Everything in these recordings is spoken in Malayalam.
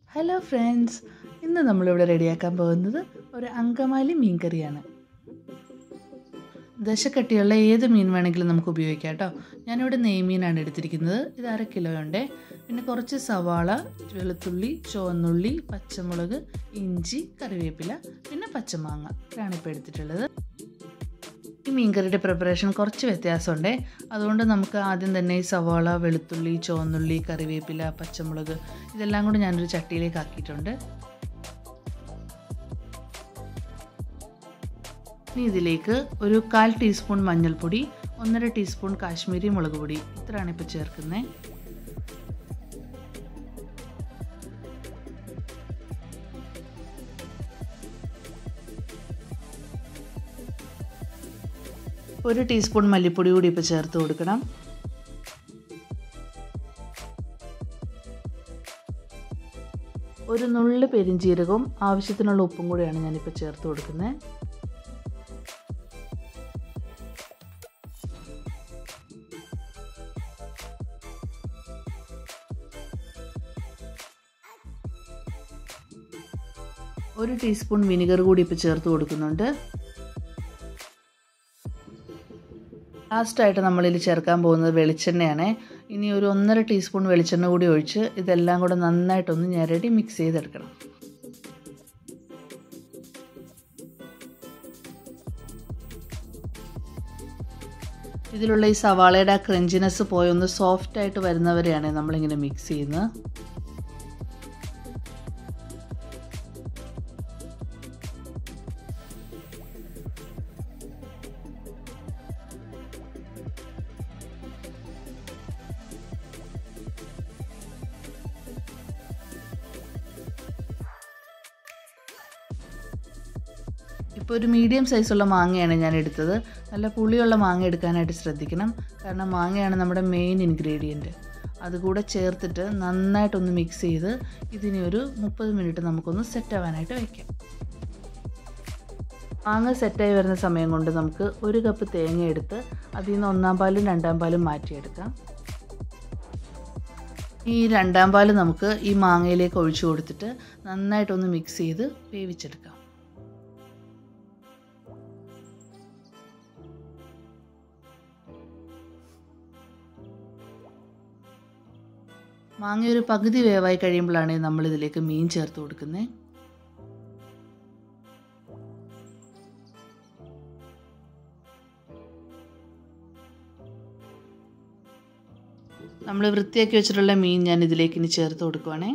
ഹലോ ഫ്രണ്ട്സ് ഇന്ന് നമ്മളിവിടെ റെഡിയാക്കാൻ പോകുന്നത് ഒരു അങ്കമാലി മീൻ കറിയാണ് ദശക്കട്ടിയുള്ള ഏത് മീൻ വേണമെങ്കിലും നമുക്ക് ഉപയോഗിക്കാം കേട്ടോ ഞാനിവിടെ നെയ്മീനാണ് എടുത്തിരിക്കുന്നത് ഇത് അര കിലോ ഉണ്ട് പിന്നെ കുറച്ച് സവാള വെളുത്തുള്ളി ചുവന്നുള്ളി പച്ചമുളക് ഇഞ്ചി കറിവേപ്പില പിന്നെ പച്ചമാങ്ങ ഇതാണ് ഇപ്പോൾ എടുത്തിട്ടുള്ളത് ഈ മീൻകറിയുടെ പ്രിപ്പറേഷൻ കുറച്ച് വ്യത്യാസമുണ്ട് അതുകൊണ്ട് നമുക്ക് ആദ്യം തന്നെ ഈ സവാള വെളുത്തുള്ളി ചുവന്നുള്ളി കറിവേപ്പില പച്ചമുളക് ഇതെല്ലാം കൂടി ഞാനൊരു ചട്ടിയിലേക്ക് ആക്കിയിട്ടുണ്ട് ഇനി ഇതിലേക്ക് ഒരു കാൽ ടീസ്പൂൺ മഞ്ഞൾപ്പൊടി ഒന്നര ടീസ്പൂൺ കാശ്മീരി മുളക് പൊടി ഇത്രയാണ് ഇപ്പോൾ ചേർക്കുന്നത് ഒരു ടീസ്പൂൺ മല്ലിപ്പൊടി കൂടി ഇപ്പോൾ ചേർത്ത് കൊടുക്കണം ഒരു നുള്ളു പെരിഞ്ചീരകവും ആവശ്യത്തിനുള്ള ഉപ്പും കൂടിയാണ് ഞാനിപ്പോൾ ചേർത്ത് കൊടുക്കുന്നത് ഒരു ടീസ്പൂൺ വിനിഗർ കൂടി ഇപ്പോൾ ചേർത്ത് കൊടുക്കുന്നുണ്ട് ലാസ്റ്റായിട്ട് നമ്മളിൽ ചേർക്കാൻ പോകുന്നത് വെളിച്ചെണ്ണയാണ് ഇനി ഒരു ഒന്നര ടീസ്പൂൺ വെളിച്ചെണ്ണ കൂടി ഒഴിച്ച് ഇതെല്ലാം കൂടെ നന്നായിട്ടൊന്ന് ഞെരടി മിക്സ് ചെയ്തെടുക്കണം ഇതിലുള്ള ഈ സവാളയുടെ ആ ക്രഞ്ചിനെസ് പോയി ഒന്ന് സോഫ്റ്റ് ആയിട്ട് വരുന്നവരെയാണ് നമ്മളിങ്ങനെ മിക്സ് ചെയ്യുന്നത് ഇപ്പോൾ ഒരു മീഡിയം സൈസുള്ള മാങ്ങയാണ് ഞാൻ എടുത്തത് നല്ല പുളിയുള്ള മാങ്ങ എടുക്കാനായിട്ട് ശ്രദ്ധിക്കണം കാരണം മാങ്ങയാണ് നമ്മുടെ മെയിൻ ഇൻഗ്രീഡിയൻറ്റ് അതുകൂടെ ചേർത്തിട്ട് നന്നായിട്ടൊന്ന് മിക്സ് ചെയ്ത് ഇതിനെ ഒരു മുപ്പത് മിനിറ്റ് നമുക്കൊന്ന് സെറ്റ് ആവാനായിട്ട് വയ്ക്കാം മാങ്ങ സെറ്റായി വരുന്ന സമയം കൊണ്ട് നമുക്ക് ഒരു കപ്പ് തേങ്ങ എടുത്ത് അതിൽ നിന്ന് ഒന്നാം പാലും രണ്ടാം പാലും മാറ്റിയെടുക്കാം ഈ രണ്ടാം പാല് നമുക്ക് ഈ മാങ്ങയിലേക്ക് ഒഴിച്ചു കൊടുത്തിട്ട് നന്നായിട്ടൊന്ന് മിക്സ് ചെയ്ത് വേവിച്ചെടുക്കാം മാങ്ങ ഒരു പകുതി വേവായി കഴിയുമ്പോഴാണ് നമ്മൾ ഇതിലേക്ക് മീൻ ചേർത്ത് കൊടുക്കുന്നത് നമ്മൾ വൃത്തിയാക്കി വെച്ചിട്ടുള്ള മീൻ ഞാൻ ഇതിലേക്ക് ഇനി ചേർത്ത് കൊടുക്കുവാണേ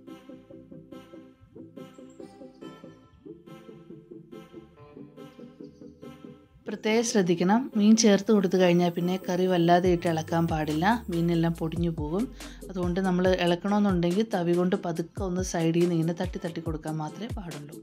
പ്രത്യേകം ശ്രദ്ധിക്കണം മീൻ ചേർത്ത് കൊടുത്തു കഴിഞ്ഞാൽ പിന്നെ കറി വല്ലാതെ ഇട്ട് ഇളക്കാൻ പാടില്ല മീനെല്ലാം പൊടിഞ്ഞു പോകും അതുകൊണ്ട് നമ്മൾ ഇളക്കണമെന്നുണ്ടെങ്കിൽ തവി കൊണ്ട് പതുക്കെ ഒന്ന് സൈഡിൽ നിന്ന് ഇങ്ങനെ തട്ടി തട്ടി കൊടുക്കാൻ മാത്രമേ പാടുള്ളൂ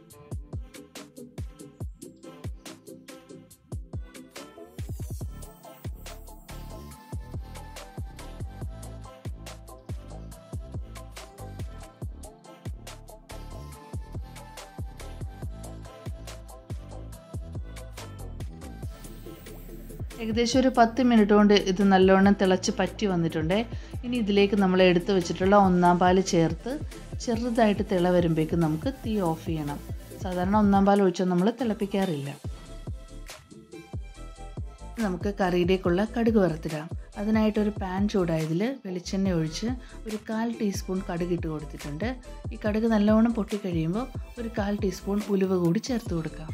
ഏകദേശം ഒരു പത്ത് മിനിറ്റ് കൊണ്ട് ഇത് നല്ലോണം തിളച്ച് പറ്റി വന്നിട്ടുണ്ട് ഇനി ഇതിലേക്ക് നമ്മൾ എടുത്തു വെച്ചിട്ടുള്ള ഒന്നാം പാല് ചേർത്ത് ചെറുതായിട്ട് തിള വരുമ്പോഴേക്കും നമുക്ക് തീ ഓഫ് ചെയ്യണം സാധാരണ ഒന്നാം പാൽ ഒഴിച്ചാൽ നമ്മൾ തിളപ്പിക്കാറില്ല നമുക്ക് കറിയിലേക്കുള്ള കടുക് വറുത്തിടാം അതിനായിട്ടൊരു പാൻ ചൂടായതിൽ വെളിച്ചെണ്ണ ഒഴിച്ച് ഒരു കാൽ ടീസ്പൂൺ കടുക് ഇട്ട് കൊടുത്തിട്ടുണ്ട് ഈ കടുക് നല്ലവണ്ണം പൊട്ടിക്കഴിയുമ്പോൾ ഒരു കാൽ ടീസ്പൂൺ ഉലുവ കൂടി ചേർത്ത് കൊടുക്കാം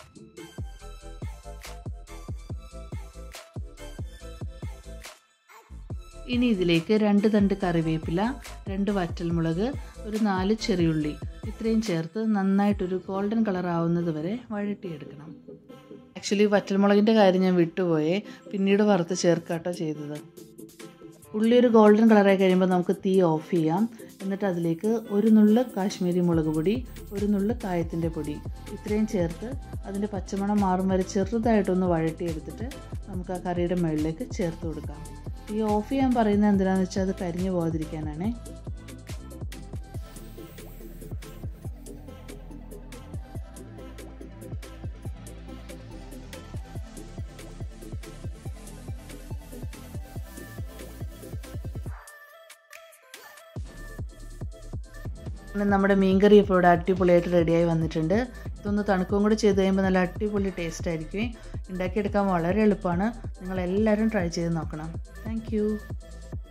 ഇനി ഇതിലേക്ക് രണ്ട് തണ്ട് കറിവേപ്പില രണ്ട് വറ്റൽമുളക് ഒരു നാല് ചെറിയുള്ളി ഇത്രയും ചേർത്ത് നന്നായിട്ടൊരു ഗോൾഡൻ കളർ ആവുന്നത് വരെ വഴട്ടിയെടുക്കണം ആക്ച്വലി വറ്റൽമുളകിൻ്റെ കാര്യം ഞാൻ വിട്ടുപോയേ പിന്നീട് വറുത്ത് ചേർക്കാട്ടോ ചെയ്തത് ഉള്ളി ഒരു ഗോൾഡൻ കളറായി കഴിയുമ്പോൾ നമുക്ക് തീ ഓഫ് ചെയ്യാം എന്നിട്ട് അതിലേക്ക് ഒരു നുള്ള് കാശ്മീരി മുളക് പൊടി ഒരു നുള്ള് കായത്തിൻ്റെ പൊടി ഇത്രയും ചേർത്ത് അതിൻ്റെ പച്ചമണം മാറും വരെ ചെറുതായിട്ടൊന്ന് വഴട്ടിയെടുത്തിട്ട് നമുക്ക് ആ കറിയുടെ മുകളിലേക്ക് ചേർത്ത് കൊടുക്കാം ഈ ഓഫ് ചെയ്യാൻ പറയുന്നത് എന്തിനാണെന്ന് വെച്ചാൽ അത് കരിഞ്ഞു പോകാതിരിക്കാനാണേ പിന്നെ നമ്മുടെ മീൻകറി ഇപ്പോൾ ഇവിടെ അടിപൊളിയായിട്ട് റെഡിയായി വന്നിട്ടുണ്ട് ഇതൊന്ന് തണുക്കുകയും കൂടി ചെയ്ത് കഴിയുമ്പോൾ നല്ല അടിപൊളി ടേസ്റ്റ് ആയിരിക്കും ഉണ്ടാക്കിയെടുക്കാൻ വളരെ എളുപ്പമാണ് നിങ്ങളെല്ലാവരും ട്രൈ ചെയ്ത് നോക്കണം താങ്ക്